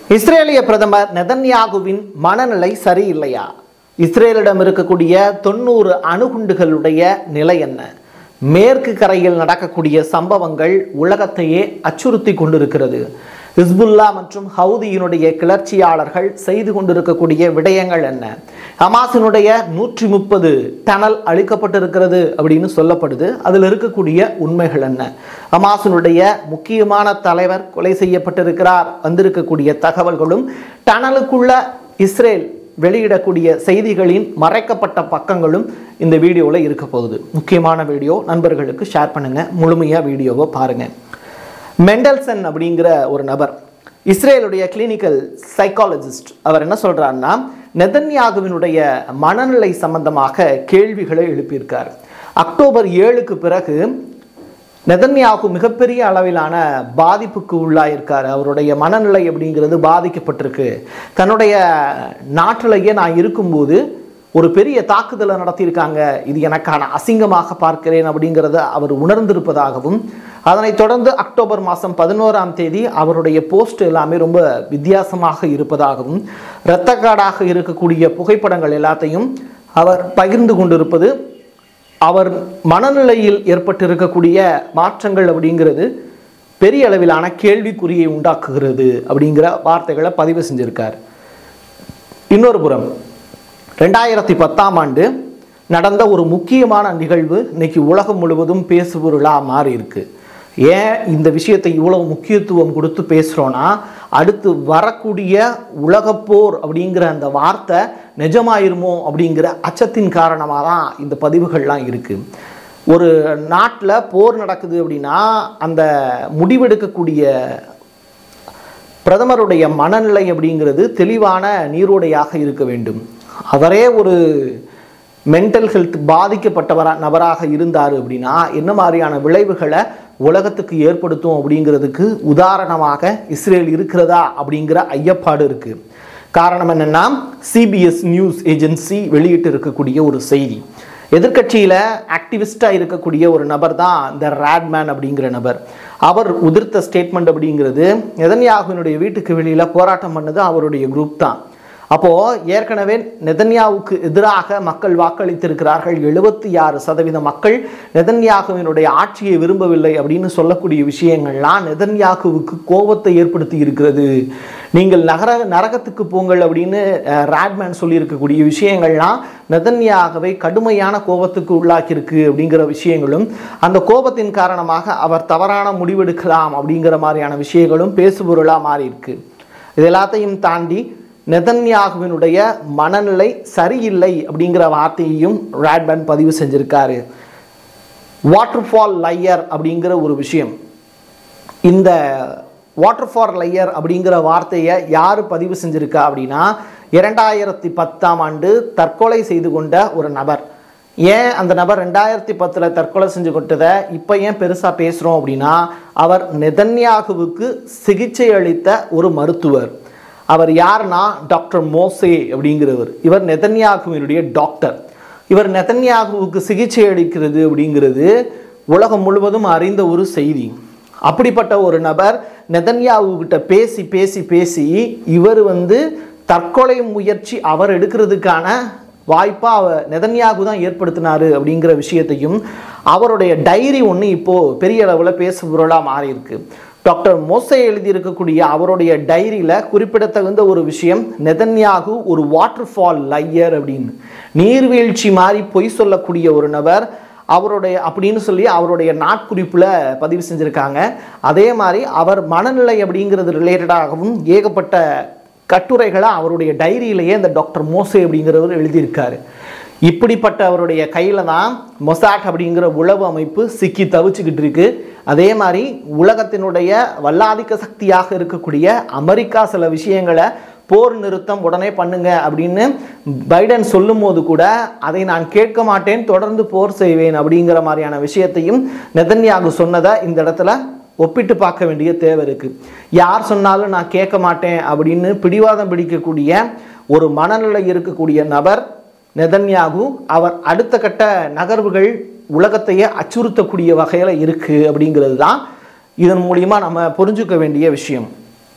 இஸ்ரேலிய பிரதமர் நெதன்யாகுவின் மனநிலை சரியில்லையா இஸ்ரேலிடம் இருக்கக்கூடிய தொண்ணூறு அணுகுண்டுகளுடைய நிலை என்ன மேற்கு கரையில் நடக்கக்கூடிய சம்பவங்கள் உலகத்தையே அச்சுறுத்தி கொண்டிருக்கிறது ஹிஸ்புல்லா மற்றும் ஹவுதியினுடைய கிளர்ச்சியாளர்கள் செய்து கொண்டிருக்கக்கூடிய விடயங்கள் என்ன ஹமாஸினுடைய நூற்றி முப்பது டனல் அழிக்கப்பட்டிருக்கிறது அப்படின்னு சொல்லப்படுது அதில் இருக்கக்கூடிய உண்மைகள் என்ன ஹமாஸினுடைய முக்கியமான தலைவர் கொலை செய்யப்பட்டிருக்கிறார் வந்திருக்கக்கூடிய தகவல்களும் டனலுக்குள்ள இஸ்ரேல் வெளியிடக்கூடிய செய்திகளின் மறைக்கப்பட்ட பக்கங்களும் இந்த வீடியோவில் இருக்க போகுது முக்கியமான வீடியோ நண்பர்களுக்கு ஷேர் பண்ணுங்க முழுமையாக வீடியோவை பாருங்க மெண்டல்சன் அப்படிங்கிற ஒரு நபர் இஸ்ரேலுடைய கிளினிக்கல் சைக்காலஜிஸ்ட் அவர் என்ன சொல்றாருன்னா நெதன்யாகுவினுடைய மனநிலை சம்பந்தமாக கேள்விகளை எழுப்பியிருக்கார் அக்டோபர் ஏழுக்கு பிறகு நெதன்யாகு மிகப்பெரிய அளவிலான பாதிப்புக்கு உள்ளாயிருக்காரு அவருடைய மனநிலை அப்படிங்கிறது பாதிக்கப்பட்டிருக்கு தன்னுடைய நாட்டிலேயே நான் இருக்கும்போது ஒரு பெரிய தாக்குதலை நடத்தியிருக்காங்க இது எனக்கான அசிங்கமாக பார்க்கிறேன் அப்படிங்கிறத அவர் உணர்ந்திருப்பதாகவும் அதனைத் தொடர்ந்து அக்டோபர் மாதம் பதினோராம் தேதி அவருடைய போஸ்ட் எல்லாமே ரொம்ப வித்தியாசமாக இருப்பதாகவும் இரத்தக்காடாக இருக்கக்கூடிய புகைப்படங்கள் எல்லாத்தையும் அவர் பகிர்ந்து கொண்டிருப்பது அவர் மனநிலையில் ஏற்பட்டிருக்கக்கூடிய மாற்றங்கள் அப்படிங்கிறது பெரிய அளவிலான கேள்விக்குறியை உண்டாக்குகிறது அப்படிங்கிற வார்த்தைகளை பதிவு செஞ்சிருக்கார் இன்னொரு புறம் ரெண்டாயிரத்தி பத்தாம் ஆண்டு நடந்த ஒரு முக்கியமான நிகழ்வு இன்னைக்கு உலகம் முழுவதும் பேசுபொருளாக மாறி இருக்கு ஏன் இந்த விஷயத்தை இவ்வளவு முக்கியத்துவம் கொடுத்து பேசுகிறோன்னா அடுத்து வரக்கூடிய உலகப்போர் அப்படிங்கிற அந்த வார்த்தை நிஜமாயிருமோ அப்படிங்கிற அச்சத்தின் காரணமாக தான் இந்த பதிவுகள்லாம் இருக்குது ஒரு நாட்டில் போர் நடக்குது அப்படின்னா அந்த முடிவெடுக்கக்கூடிய பிரதமருடைய மனநிலை அப்படிங்கிறது தெளிவான நீரோடையாக இருக்க வேண்டும் அவரே ஒரு மென்டல் ஹெல்த் பாதிக்கப்பட்டவரா நபராக இருந்தார் அப்படின்னா என்ன மாதிரியான விளைவுகளை உலகத்துக்கு ஏற்படுத்தும் அப்படிங்கிறதுக்கு உதாரணமாக இஸ்ரேல் இருக்கிறதா அப்படிங்கிற ஐயப்பாடு இருக்கு காரணம் என்னன்னா சிபிஎஸ் நியூஸ் ஏஜென்சி வெளியிட்டு இருக்கக்கூடிய ஒரு செய்தி எதிர்க்கட்சியில் ஆக்டிவிஸ்டாக இருக்கக்கூடிய ஒரு நபர் தான் இந்த ரேட்மேன் அப்படிங்கிற நபர் அவர் உதிர்த்த ஸ்டேட்மெண்ட் அப்படிங்கிறது நெதன்யாகுவினுடைய வீட்டுக்கு வெளியில் போராட்டம் பண்ணது அவருடைய குரூப் தான் அப்போது ஏற்கனவே நெதன்யாவுக்கு எதிராக மக்கள் வாக்களித்திருக்கிறார்கள் எழுபத்தி ஆறு சதவீத மக்கள் நெதன்யாகுவினுடைய ஆட்சியை விரும்பவில்லை அப்படின்னு சொல்லக்கூடிய விஷயங்கள்லாம் நெதன்யாகுவுக்கு கோபத்தை ஏற்படுத்தி இருக்கிறது நீங்கள் நகர நரகத்துக்கு போங்கள் அப்படின்னு அஹ், ராட்மேன் சொல்லியிருக்கக்கூடிய விஷயங்கள்லாம் நெதன்யாகவை கடுமையான கோபத்துக்கு உள்ளாக்கியிருக்கு அப்படிங்கிற விஷயங்களும் அந்த கோபத்தின் காரணமாக அவர் தவறான முடிவெடுக்கலாம் அப்படிங்கிற மாதிரியான விஷயங்களும் பேசுபொருளாக மாறி இருக்கு இது எல்லாத்தையும் தாண்டி நெதன்யாகுவினுடைய மனநிலை சரியில்லை அப்படிங்கிற வார்த்தையையும் ராட்பேன் பதிவு செஞ்சிருக்காரு வாட்டர் ஃபால் லையர் அப்படிங்கிற ஒரு விஷயம் இந்த வாட்டர் ஃபார் லையர் அப்படிங்கிற வார்த்தையை யார் பதிவு செஞ்சிருக்கா அப்படின்னா இரண்டாயிரத்தி பத்தாம் ஆண்டு தற்கொலை செய்து கொண்ட ஒரு நபர் ஏன் அந்த நபர் ரெண்டாயிரத்தி பத்தில் தற்கொலை செஞ்சு கொண்டதை இப்போ ஏன் பெருசாக பேசுகிறோம் அப்படின்னா அவர் நெதன்யாகுவுக்கு சிகிச்சை அளித்த ஒரு மருத்துவர் அவர் யாருன்னா டாக்டர் மோசே அப்படிங்கிறவர் இவர் நெதன்யாகுவினுடைய டாக்டர் இவர் நெதன்யாகுவுக்கு சிகிச்சை அளிக்கிறது அப்படிங்கிறது உலகம் முழுவதும் அறிந்த ஒரு செய்தி அப்படிப்பட்ட ஒரு நபர் நெதன்யாவு கிட்ட பேசி பேசி பேசி இவர் வந்து தற்கொலை முயற்சி அவர் எடுக்கிறதுக்கான வாய்ப்பா அவ நெதன்யாகு தான் ஏற்படுத்தினாரு அப்படிங்கிற விஷயத்தையும் அவருடைய டைரி ஒன்று இப்போ பெரிய அளவில் பேசுபொருளாக மாறி இருக்கு டாக்டர் மோசே எழுதியிருக்கக்கூடிய அவருடைய டைரியில் குறிப்பிடத்தகுந்த ஒரு விஷயம் நெதன்யாகு ஒரு வாட்டர் ஃபால் லையர் அப்படின்னு நீர்வீழ்ச்சி மாதிரி பொய் சொல்லக்கூடிய ஒரு நபர் அவருடைய அப்படின்னு சொல்லி அவருடைய நாட்குறிப்பில் பதிவு செஞ்சுருக்காங்க அதே மாதிரி அவர் மனநிலை அப்படிங்கிறது ரிலேட்டடாகவும் ஏகப்பட்ட கட்டுரைகளை அவருடைய டைரியிலேயே இந்த டாக்டர் மோசே அப்படிங்கிறவர் எழுதியிருக்காரு இப்படிப்பட்ட அவருடைய கையில் தான் மொசாட் அப்படிங்கிற உளவு அமைப்பு சிக்கி தவிச்சுக்கிட்டு இருக்கு அதே மாதிரி உலகத்தினுடைய வல்லாதிக்க சக்தியாக இருக்கக்கூடிய அமெரிக்கா சில விஷயங்களை போர் நிறுத்தம் உடனே பண்ணுங்க அப்படின்னு பைடன் சொல்லும்போது கூட அதை நான் கேட்க மாட்டேன் தொடர்ந்து போர் செய்வேன் அப்படிங்கிற மாதிரியான விஷயத்தையும் நெதன்யாகு சொன்னதை இந்த இடத்துல ஒப்பிட்டு பார்க்க வேண்டிய தேவை இருக்கு யார் சொன்னாலும் நான் கேட்க மாட்டேன் அப்படின்னு பிடிவாதம் பிடிக்கக்கூடிய ஒரு மனநிலை இருக்கக்கூடிய நபர் நெதன்யாகு அவர் அடுத்த கட்ட நகர்வுகள் உலகத்தையே அச்சுறுத்தக்கூடிய வகையில் இருக்குது அப்படிங்கிறது தான் இதன் மூலியமாக நம்ம புரிஞ்சுக்க வேண்டிய விஷயம்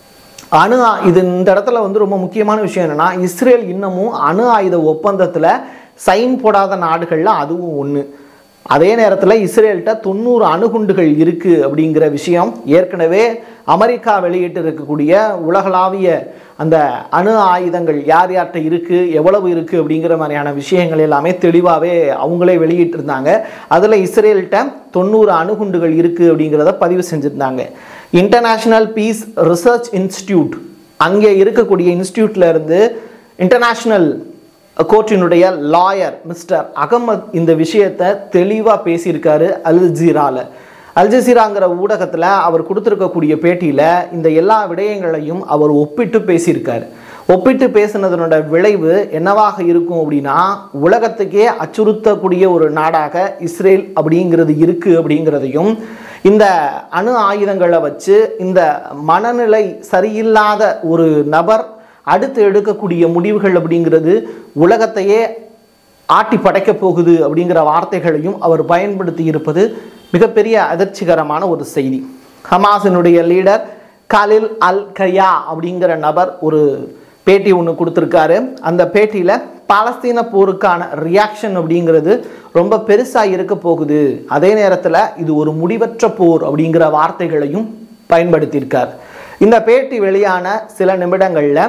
அணு ஆ- இது இந்த இடத்துல வந்து ரொம்ப முக்கியமான விஷயம் என்னன்னா இஸ்ரேல் இன்னமும் அணு ஆயுத ஒப்பந்தத்தில் சைன் போடாத நாடுகளில் அதுவும் ஒன்று அதே நேரத்தில் இஸ்ரேல்கிட்ட தொண்ணூறு அணுகுண்டுகள் இருக்குது அப்படிங்கிற விஷயம் ஏற்கனவே அமெரிக்கா வெளியிட்டு இருக்கக்கூடிய உலகளாவிய அந்த அணு ஆயுதங்கள் யார் யார்கிட்ட இருக்குது எவ்வளவு இருக்குது அப்படிங்கிற மாதிரியான விஷயங்கள் எல்லாமே தெளிவாகவே அவங்களே வெளியிட்டிருந்தாங்க அதில் இஸ்ரேல்கிட்ட தொண்ணூறு அணுகுண்டுகள் இருக்குது அப்படிங்கிறத பதிவு செஞ்சுருந்தாங்க இன்டர்நேஷ்னல் பீஸ் ரிசர்ச் இன்ஸ்டியூட் அங்கே இருக்கக்கூடிய இன்ஸ்டியூட்ல இருந்து இன்டர்நேஷ்னல் கோர்ட்டினுடைய லாயர் மிஸ்டர் அகமத் இந்த விஷயத்தை தெளிவாக பேசியிருக்காரு அல் ஜீரால அல் ஜசீராங்கிற ஊடகத்தில் அவர் கொடுத்துருக்கக்கூடிய பேட்டியில் இந்த எல்லா விடயங்களையும் அவர் ஒப்பிட்டு பேசியிருக்காரு ஒப்பிட்டு பேசினதனோட விளைவு என்னவாக இருக்கும் அப்படின்னா உலகத்துக்கே அச்சுறுத்தக்கூடிய ஒரு நாடாக இஸ்ரேல் அப்படிங்கிறது இருக்குது அப்படிங்கிறதையும் இந்த அணு ஆயுதங்களை வச்சு இந்த மனநிலை சரியில்லாத ஒரு நபர் அடுத்து எடுக்கக்கூடிய முடிவுகள் அப்படிங்கிறது உலகத்தையே ஆட்டி படைக்கப் போகுது அப்படிங்கிற வார்த்தைகளையும் அவர் பயன்படுத்தி இருப்பது மிகப்பெரிய அதிர்ச்சிகரமான ஒரு செய்தி ஹமாஸினுடைய லீடர் கலில் அல் கயா அப்படிங்கிற நபர் ஒரு பேட்டி ஒன்று கொடுத்துருக்காரு அந்த பேட்டியில் பாலஸ்தீன போருக்கான ரியாக்ஷன் அப்படிங்கிறது ரொம்ப பெருசாக இருக்க போகுது அதே நேரத்தில் இது ஒரு முடிவற்ற போர் அப்படிங்கிற வார்த்தைகளையும் பயன்படுத்தியிருக்கார் இந்த பேட்டி வெளியான சில நிமிடங்களில்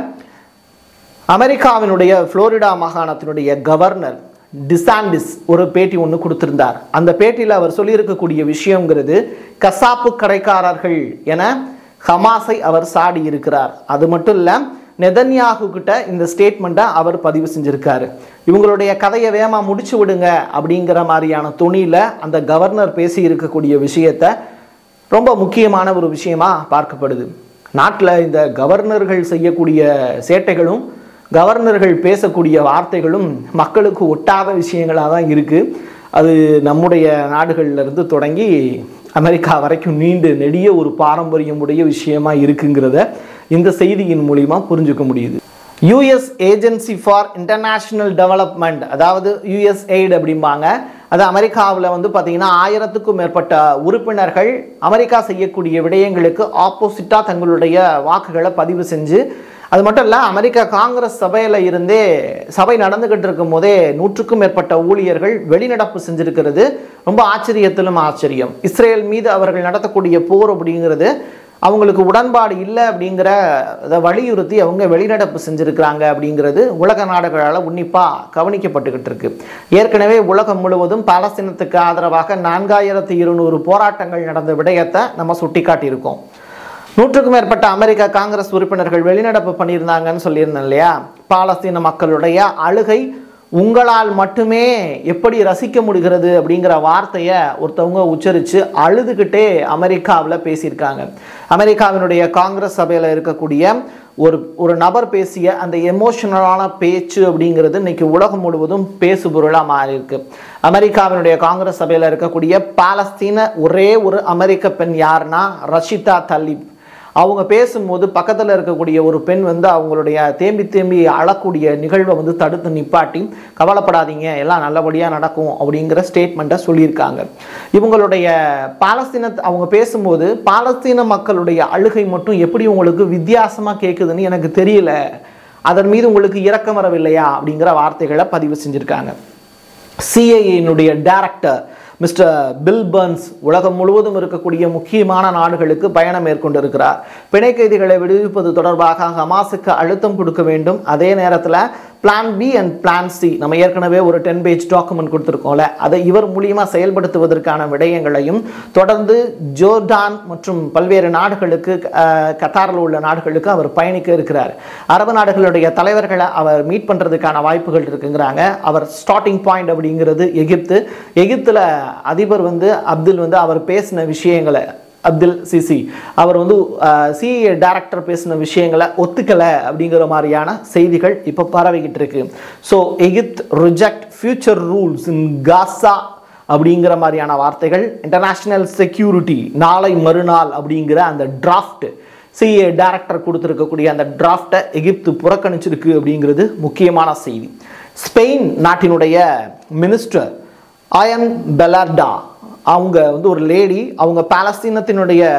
அமெரிக்காவினுடைய புளோரிடா மாகாணத்தினுடைய கவர்னர் டிசாண்டிஸ் ஒரு பேட்டி ஒன்று கொடுத்திருந்தார் அந்த பேட்டியில் அவர் சொல்லியிருக்கக்கூடிய விஷயங்கிறது கசாப்பு கடைக்காரர்கள் என ஹமாஸை அவர் சாடி இருக்கிறார் அது மட்டும் இல்லை நெதன்யாகு கிட்ட இந்த ஸ்டேட்மெண்ட்டை அவர் பதிவு செஞ்சிருக்காரு இவங்களுடைய கதையை வேகமாக முடிச்சு விடுங்க அப்படிங்கிற மாதிரியான துணியில் அந்த கவர்னர் பேசி இருக்கக்கூடிய விஷயத்தை ரொம்ப முக்கியமான ஒரு விஷயமா பார்க்கப்படுது நாட்டில் இந்த கவர்னர்கள் செய்யக்கூடிய சேட்டைகளும் கவர்னர்கள் பேசக்கூடிய வார்த்தைகளும் மக்களுக்கு ஒட்டாத விஷயங்களாக தான் இருக்குது அது நம்முடைய நாடுகள்ல இருந்து தொடங்கி அமெரிக்கா வரைக்கும் நீண்டு நெடிய ஒரு பாரம்பரியம் உடைய விஷயமா இருக்குங்கிறத இந்த செய்தியின் மூலிமா புரிஞ்சுக்க முடியுது US agency for international development அதாவது யுஎஸ்எய்ட் அப்படிம்பாங்க அது அமெரிக்காவில் வந்து பார்த்தீங்கன்னா ஆயிரத்துக்கும் மேற்பட்ட உறுப்பினர்கள் அமெரிக்கா செய்யக்கூடிய விடயங்களுக்கு ஆப்போசிட்டாக தங்களுடைய வாக்குகளை பதிவு செஞ்சு அது மட்டும் இல்லை அமெரிக்கா காங்கிரஸ் சபையில் இருந்தே சபை நடந்துகிட்டு இருக்கும் போதே நூற்றுக்கும் மேற்பட்ட ஊழியர்கள் வெளிநடப்பு செஞ்சிருக்கிறது ரொம்ப ஆச்சரியத்திலும் ஆச்சரியம் இஸ்ரேல் மீது அவர்கள் நடத்தக்கூடிய போர் அப்படிங்கிறது அவங்களுக்கு உடன்பாடு இல்லை அப்படிங்கிற அதை வலியுறுத்தி அவங்க வெளிநடப்பு செஞ்சுருக்கிறாங்க அப்படிங்கிறது உலக நாடுகளால் உன்னிப்பாக கவனிக்கப்பட்டுக்கிட்டு இருக்கு ஏற்கனவே உலகம் முழுவதும் பாலஸ்தீனத்துக்கு ஆதரவாக நான்காயிரத்தி இருநூறு போராட்டங்கள் நடந்த விடயத்தை நம்ம சுட்டிக்காட்டியிருக்கோம் நூற்றுக்கும் மேற்பட்ட அமெரிக்க காங்கிரஸ் உறுப்பினர்கள் வெளிநடப்பு பண்ணியிருந்தாங்கன்னு சொல்லியிருந்தேன் இல்லையா பாலஸ்தீன மக்களுடைய அழுகை உங்களால் மட்டுமே எப்படி ரசிக்க முடிகிறது அப்படிங்கிற வார்த்தையை ஒருத்தவங்க உச்சரித்து அழுதுகிட்டே அமெரிக்காவில் பேசியிருக்காங்க அமெரிக்காவினுடைய காங்கிரஸ் சபையில் இருக்கக்கூடிய ஒரு ஒரு நபர் பேசிய அந்த எமோஷனலான பேச்சு அப்படிங்கிறது இன்னைக்கு உலகம் முழுவதும் பேசுபொருளாக மாறி இருக்கு அமெரிக்காவினுடைய காங்கிரஸ் சபையில் இருக்கக்கூடிய பாலஸ்தீன ஒரே ஒரு அமெரிக்க பெண் யாருன்னா ரஷிதா தலீப் அவங்க பேசும்போது பக்கத்தில் இருக்கக்கூடிய ஒரு பெண் வந்து அவங்களுடைய தேம்பி தேம்பி அழக்கூடிய நிகழ்வை வந்து தடுத்து நிப்பாட்டி கவலைப்படாதீங்க எல்லாம் நல்லபடியாக நடக்கும் அப்படிங்கிற ஸ்டேட்மெண்ட்டை சொல்லியிருக்காங்க இவங்களுடைய பாலஸ்தீன அவங்க பேசும்போது பாலஸ்தீன மக்களுடைய அழுகை மட்டும் எப்படி உங்களுக்கு வித்தியாசமாக கேட்குதுன்னு எனக்கு தெரியல அதன் மீது உங்களுக்கு இரக்கம் வரவில்லையா அப்படிங்கிற வார்த்தைகளை பதிவு செஞ்சுருக்காங்க சிஐஏனுடைய டைரக்டர் மிஸ்டர் பில் பர்ன்ஸ் உலகம் முழுவதும் இருக்கக்கூடிய முக்கியமான நாடுகளுக்கு பயணம் மேற்கொண்டிருக்கிறார் பிணை கைதிகளை விடுவிப்பது தொடர்பாக ஹமாஸுக்கு அழுத்தம் கொடுக்க வேண்டும் அதே நேரத்தில் plan B and plan C நம்ம ஏற்கனவே ஒரு டென் பேஜ் டாக்குமெண்ட் கொடுத்துருக்கோம்ல அதை இவர் மூலியமாக செயல்படுத்துவதற்கான விடயங்களையும் தொடர்ந்து ஜோர்டான் மற்றும் பல்வேறு நாடுகளுக்கு அஹ், கத்தாரில் உள்ள நாடுகளுக்கு அவர் பயணிக்க இருக்கிறார் அரபு நாடுகளுடைய தலைவர்களை அவர் மீட் பண்ணுறதுக்கான வாய்ப்புகள் இருக்குங்கிறாங்க அவர் ஸ்டார்டிங் பாயிண்ட் அப்படிங்கிறது எகிப்து எகிப்தில் அதிபர் வந்து அப்துல் வந்து அவர் பேசின விஷயங்களை அப்துல் சிசி அவர் வந்து சிஏ டைரக்டர் பேசின விஷயங்களை ஒத்துக்கலை அப்படிங்கிற மாதிரியான செய்திகள் இப்போ பரவிக்கிட்டு இருக்கு so Egypt reject future rules in Gaza அப்படிங்கிற மாதிரியான வார்த்தைகள் இன்டர்நேஷ்னல் செக்யூரிட்டி நாளை மறுநாள் அப்படிங்கிற அந்த டிராஃப்ட் சிஏ டைரக்டர் கொடுத்துருக்கக்கூடிய அந்த டிராஃப்டை எகிப்து புறக்கணிச்சிருக்கு அப்படிங்கிறது முக்கியமான செய்தி ஸ்பெயின் நாட்டினுடைய மினிஸ்டர் ஆயன் பெலார்டா அவங்க வந்து ஒரு லேடி அவங்க பாலஸ்தீனத்தினுடைய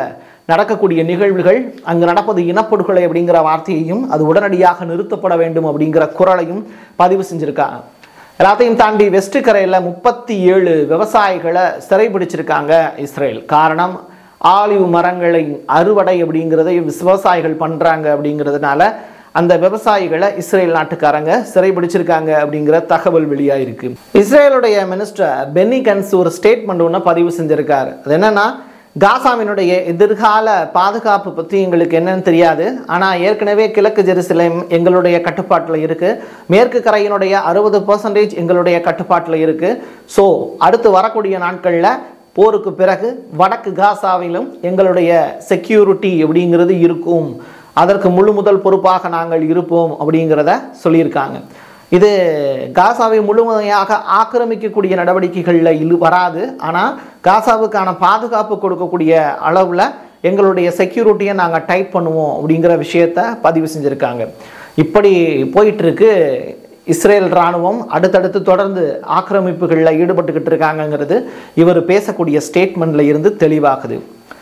நடக்கக்கூடிய நிகழ்வுகள் அங்கு நடப்பது இனப்படுகொலை அப்படிங்கிற வார்த்தையையும் அது உடனடியாக நிறுத்தப்பட வேண்டும் அப்படிங்கிற குரலையும் பதிவு செஞ்சிருக்காங்க எல்லாத்தையும் தாண்டி வெஸ்ட் கரையில் முப்பத்தி ஏழு விவசாயிகளை சிறைபிடிச்சிருக்காங்க இஸ்ரேல் காரணம் ஆலிவ் மரங்களை அறுவடை அப்படிங்கிறதை விவசாயிகள் பண்ணுறாங்க அப்படிங்கிறதுனால அந்த விவசாயிகளை இஸ்ரேல் நாட்டுக்காரங்க சிறைபிடிச்சிருக்காங்க அப்படிங்கிற தகவல் வெளியாயிருக்கு இஸ்ரேலுடைய மினிஸ்டர் பென்னி கன்ஸ் ஒரு ஸ்டேட்மெண்ட் ஒன்று பதிவு செஞ்சிருக்காரு அது என்னன்னா காசாவினுடைய எதிர்கால பாதுகாப்பு பற்றி எங்களுக்கு என்னன்னு தெரியாது ஆனால் ஏற்கனவே கிழக்கு ஜெருசலேம் எங்களுடைய கட்டுப்பாட்டில் இருக்குது மேற்கு கரையினுடைய அறுபது பர்சன்டேஜ் எங்களுடைய கட்டுப்பாட்டில் இருக்குது ஸோ அடுத்து வரக்கூடிய நாட்களில் போருக்கு பிறகு வடக்கு காசாவிலும் எங்களுடைய செக்யூரிட்டி அப்படிங்கிறது இருக்கும் அதற்கு முழு முதல் பொறுப்பாக நாங்கள் இருப்போம் அப்படிங்கிறத சொல்லியிருக்காங்க இது காசாவை முழுமையாக ஆக்கிரமிக்கக்கூடிய நடவடிக்கைகளில் இழு வராது ஆனால் காசாவுக்கான பாதுகாப்பு கொடுக்கக்கூடிய அளவில் எங்களுடைய செக்யூரிட்டியை நாங்கள் டைப் பண்ணுவோம் அப்படிங்கிற விஷயத்த பதிவு செஞ்சுருக்காங்க இப்படி போயிட்டு இருக்கு இஸ்ரேல் இராணுவம் அடுத்தடுத்து தொடர்ந்து ஆக்கிரமிப்புகளில் ஈடுபட்டுக்கிட்டு இருக்காங்கங்கிறது இவர் பேசக்கூடிய ஸ்டேட்மெண்ட்ல இருந்து தெளிவாகுது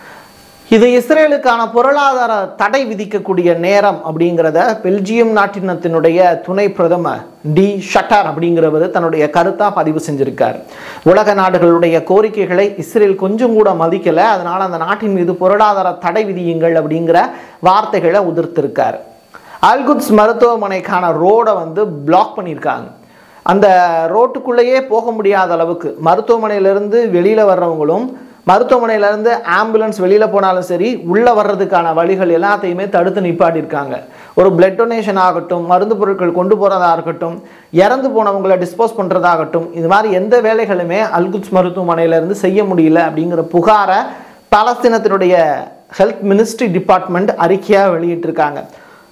இது இஸ்ரேலுக்கான பொருளாதார தடை விதிக்கக்கூடிய நேரம் அப்படிங்கிறத பெல்ஜியம் நாட்டினத்தினுடைய துணை பிரதமர் டி ஷட்டர் அப்படிங்கிறவர் தன்னுடைய கருத்தா பதிவு செஞ்சிருக்கார் உலக நாடுகளுடைய கோரிக்கைகளை இஸ்ரேல் கொஞ்சம் கூட மதிக்கல அதனால அந்த நாட்டின் மீது பொருளாதார தடை விதியுங்கள் அப்படிங்கிற வார்த்தைகளை உதிர்த்திருக்கார் அல்குட்ஸ் மருத்துவமனைக்கான ரோடை வந்து பிளாக் பண்ணியிருக்காங்க அந்த ரோட்டுக்குள்ளேயே போக முடியாத அளவுக்கு மருத்துவமனையிலிருந்து வெளியில் வர்றவங்களும் மருத்துவமனையிலேருந்து ஆம்புலன்ஸ் வெளியில் போனாலும் சரி உள்ளே வர்றதுக்கான வழிகள் எல்லாத்தையுமே தடுத்து நிப்பாட்டியிருக்காங்க ஒரு பிளட் டொனேஷன் ஆகட்டும் மருந்து பொருட்கள் கொண்டு போகிறதா இருக்கட்டும் இறந்து போனவங்களை டிஸ்போஸ் பண்ணுறதாகட்டும் இது மாதிரி எந்த வேலைகளுமே அல்குட்ஸ் மருத்துவமனையிலேருந்து செய்ய முடியல அப்படிங்கிற புகாரை பாலஸ்தீனத்தினுடைய ஹெல்த் மினிஸ்ட்ரி டிபார்ட்மெண்ட் அறிக்கையாக வெளியிட்டிருக்காங்க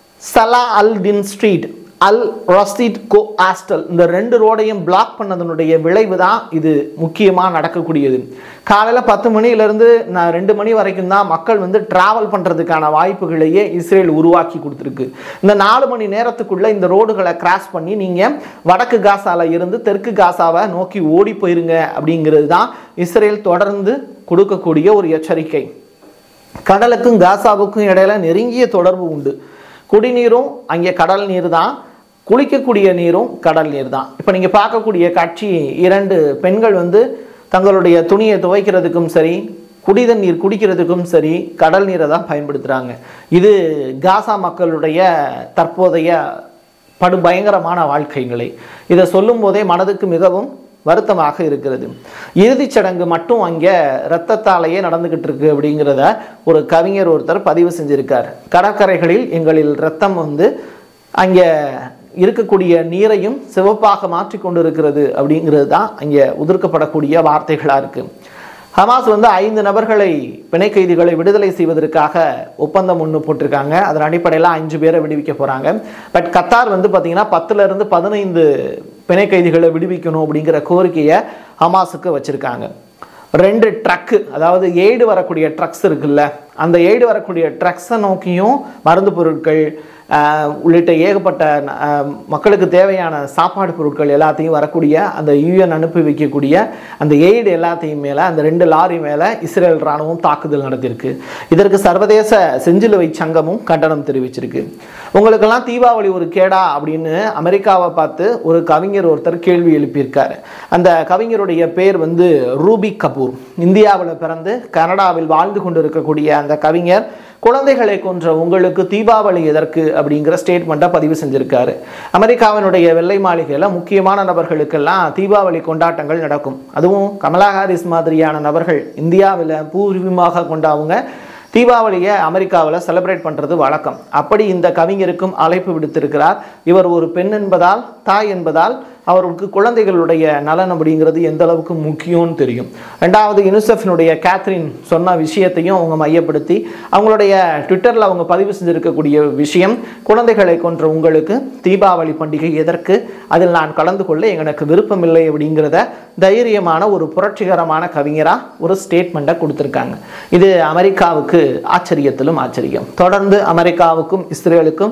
Salah al Din street al Rashid coastal இந்த ரெண்டு ரோடையும் பிளாக் பண்ணதனுடைய விளைவு தான் இது முக்கியமாக நடக்கக்கூடியது காலையில் பத்து மணிலேருந்து நான் ரெண்டு மணி வரைக்கும் தான் மக்கள் வந்து டிராவல் பண்ணுறதுக்கான வாய்ப்புகளையே இஸ்ரேல் உருவாக்கி கொடுத்துருக்கு இந்த நாலு மணி நேரத்துக்குள்ளே இந்த ரோடுகளை கிராஸ் பண்ணி நீங்கள் வடக்கு காசால இருந்து தெற்கு காசாவை நோக்கி ஓடி போயிருங்க அப்படிங்கிறது தான் இஸ்ரேல் தொடர்ந்து கொடுக்கக்கூடிய ஒரு எச்சரிக்கை கடலுக்கும் காசாவுக்கும் இடையில நெருங்கிய தொடர்பு உண்டு குடிநீரும் அங்கே கடல் நீர் தான் குளிக்கக்கூடிய நீரும் கடல் நீர் தான் இப்போ நீங்கள் பார்க்கக்கூடிய காட்சி இரண்டு பெண்கள் வந்து தங்களுடைய துணியை துவைக்கிறதுக்கும் சரி குடித நீர் குடிக்கிறதுக்கும் சரி கடல் நீரை தான் பயன்படுத்துகிறாங்க இது காசா மக்களுடைய தற்போதைய படு பயங்கரமான வாழ்க்கை நிலை இதை சொல்லும் போதே மனதுக்கு மிகவும் வருத்தமாக இருக்கிறது இறுதிச் சடங்கு மட்டும் அங்கே இரத்தத்தாலேயே நடந்துக்கிட்டு இருக்கு அப்படிங்கிறத ஒரு கவிஞர் ஒருத்தர் பதிவு செஞ்சிருக்கார் கடற்கரைகளில் எங்களில் ரத்தம் வந்து அங்கே இருக்கக்கூடிய நீரையும் சிவப்பாக மாற்றி கொண்டு இருக்கிறது அப்படிங்கிறது தான் அங்கே உதிர்க்கப்படக்கூடிய வார்த்தைகளாக இருக்குது ஹமாஸ் வந்து ஐந்து நபர்களை பிணை கைதிகளை விடுதலை செய்வதற்காக ஒப்பந்தம் ஒன்று போட்டிருக்காங்க அதன் அடிப்படையில் அஞ்சு பேரை விடுவிக்க போகிறாங்க பட் கத்தார் வந்து பார்த்தீங்கன்னா பத்துலேருந்து பதினைந்து பிணை கைதிகளை விடுவிக்கணும் அப்படிங்கிற கோரிக்கையை ஹமாஸுக்கு வச்சுருக்காங்க ரெண்டு ட்ரக்கு அதாவது எய்டு வரக்கூடிய ட்ரக்ஸ் இருக்குல்ல அந்த எய்டு வரக்கூடிய ட்ரக்ஸை நோக்கியும் மருந்து பொருட்கள் ஆஹ், உள்ளிட்ட ஏகப்பட்ட ஆஹ், மக்களுக்கு தேவையான சாப்பாடு பொருட்கள் எல்லாத்தையும் வரக்கூடிய அந்த யூஎன் அனுப்பி வைக்கக்கூடிய அந்த எய்டு எல்லாத்தையும் மேலே அந்த ரெண்டு லாரி மேலே இஸ்ரேல் ராணுவம் தாக்குதல் நடத்தியிருக்கு இதற்கு சர்வதேச செஞ்சிலுவை சங்கமும் கண்டனம் தெரிவிச்சிருக்கு உங்களுக்கெல்லாம் தீபாவளி ஒரு கேடா அப்படின்னு அமெரிக்காவை பார்த்து ஒரு கவிஞர் ஒருத்தர் கேள்வி எழுப்பியிருக்காரு அந்த கவிஞருடைய பேர் வந்து ரூபி கபூர் இந்தியாவில் பிறந்து கனடாவில் வாழ்ந்து கொண்டிருக்கக்கூடிய அந்த கவிஞர் குழந்தைகளை கொன்ற உங்களுக்கு தீபாவளி எதற்கு அப்படிங்கிற ஸ்டேட்மெண்ட்டை பதிவு செஞ்சிருக்காரு அமெரிக்காவினுடைய வெள்ளை மாளிகையில் முக்கியமான நபர்களுக்கெல்லாம் தீபாவளி கொண்டாட்டங்கள் நடக்கும் அதுவும் கமலா ஹாரிஸ் மாதிரியான நபர்கள் இந்தியாவில் பூர்வீகமாக கொண்டவங்க தீபாவளியை அமெரிக்காவில் செலிப்ரேட் பண்ணுறது வழக்கம் அப்படி இந்த கவிஞருக்கும் அழைப்பு விடுத்திருக்கிறார் இவர் ஒரு பெண் என்பதால் தாய் என்பதால் அவருக்கு குழந்தைகளுடைய நலன் அப்படிங்கிறது எந்த அளவுக்கு முக்கியம்னு தெரியும் ரெண்டாவது யுனிசெஃபினுடைய கேத்ரின் சொன்ன விஷயத்தையும் அவங்க மையப்படுத்தி அவங்களுடைய ட்விட்டரில் அவங்க பதிவு செஞ்சிருக்கக்கூடிய விஷயம் குழந்தைகளை கொன்ற உங்களுக்கு தீபாவளி பண்டிகை எதற்கு அதில் நான் கலந்து கொள்ள எனக்கு விருப்பமில்லை அப்படிங்கிறத தைரியமான ஒரு புரட்சிகரமான கவிஞராக ஒரு ஸ்டேட்மெண்ட்டை கொடுத்துருக்காங்க இது அமெரிக்காவுக்கு ஆச்சரியத்திலும் ஆச்சரியம் தொடர்ந்து அமெரிக்காவுக்கும் இஸ்ரேலுக்கும்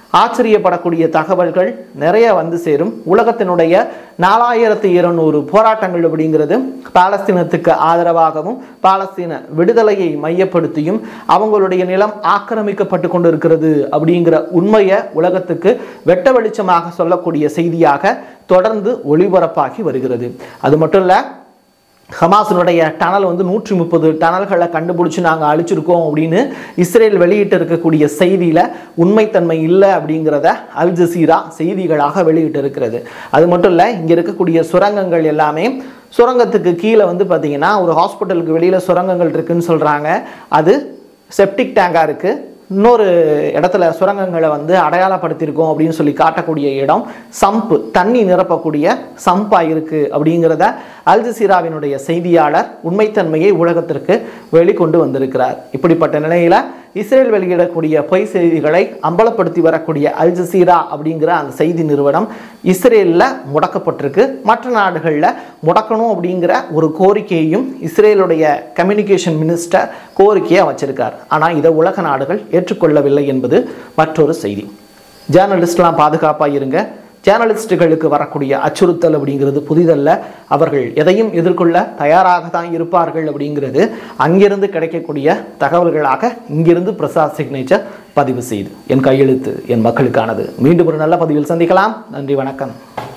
ஆச்சரியப்படக்கூடிய தகவல்கள் நிறைய வந்து சேரும் உலகத்தினுடைய நாலாயிரத்தி இருநூறு போராட்டங்கள் அப்படிங்கிறது பாலஸ்தீனத்துக்கு ஆதரவாகவும் பாலஸ்தீன விடுதலையை மையப்படுத்தியும் அவங்களுடைய நிலம் ஆக்கிரமிக்கப்பட்டு கொண்டிருக்கிறது அப்படிங்கிற உண்மையை உலகத்துக்கு வெட்ட வெளிச்சமாக சொல்லக்கூடிய செய்தியாக தொடர்ந்து ஒளிபரப்பாகி வருகிறது அது மட்டும் இல்லை ஹமாஸினுடைய டனல் வந்து நூற்றி முப்பது டனல்களை கண்டுபிடிச்சி நாங்கள் அழிச்சிருக்கோம் அப்படின்னு இஸ்ரேல் வெளியிட்டு இருக்கக்கூடிய செய்தியில் உண்மைத்தன்மை இல்லை அப்படிங்கிறத அல் ஜசீரா செய்திகளாக வெளியிட்டு இருக்கிறது அது மட்டும் இல்லை இங்கே இருக்கக்கூடிய சுரங்கங்கள் எல்லாமே சுரங்கத்துக்கு கீழே வந்து பார்த்தீங்கன்னா ஒரு ஹாஸ்பிட்டலுக்கு வெளியில் சுரங்கங்கள் இருக்குன்னு சொல்கிறாங்க அது செப்டிக் டேங்காக இருக்குது இன்னொரு இடத்துல சுரங்கங்களை வந்து அடையாளப்படுத்தியிருக்கோம் அப்படின்னு சொல்லி காட்டக்கூடிய இடம் சம்பு தண்ணி நிரப்பக்கூடிய சம்பாக இருக்குது அப்படிங்கிறத அல் ஜசீராவினுடைய செய்தியாளர் உண்மைத்தன்மையை உலகத்திற்கு வெளிக்கொண்டு வந்திருக்கிறார் இப்படிப்பட்ட நிலையில் இஸ்ரேல் வெளியிடக்கூடிய பொய் செய்திகளை அம்பலப்படுத்தி வரக்கூடிய அல் ஜசீரா அப்படிங்கிற அந்த செய்தி நிறுவனம் இஸ்ரேலில் முடக்கப்பட்டிருக்கு மற்ற நாடுகளில் முடக்கணும் அப்படிங்கிற ஒரு கோரிக்கையையும் இஸ்ரேலுடைய கம்யூனிகேஷன் மினிஸ்டர் கோரிக்கையாக வச்சிருக்கார் ஆனால் இதை உலக நாடுகள் ஏற்றுக்கொள்ளவில்லை என்பது மற்றொரு செய்தி ஜேர்னலிஸ்ட்லாம் பாதுகாப்பாக இருங்க ஜேர்னலிஸ்டுகளுக்கு வரக்கூடிய அச்சுறுத்தல் அப்படிங்கிறது புதிதல்ல அவர்கள் எதையும் எதிர்கொள்ள தயாராக தான் இருப்பார்கள் அப்படிங்கிறது அங்கிருந்து கிடைக்கக்கூடிய தகவல்களாக இங்கிருந்து பிரசாத் சிக்னேச்சர் பதிவு செய்து என் கையெழுத்து என் மக்களுக்கானது மீண்டும் ஒரு நல்ல பதிவில் சந்திக்கலாம் நன்றி வணக்கம்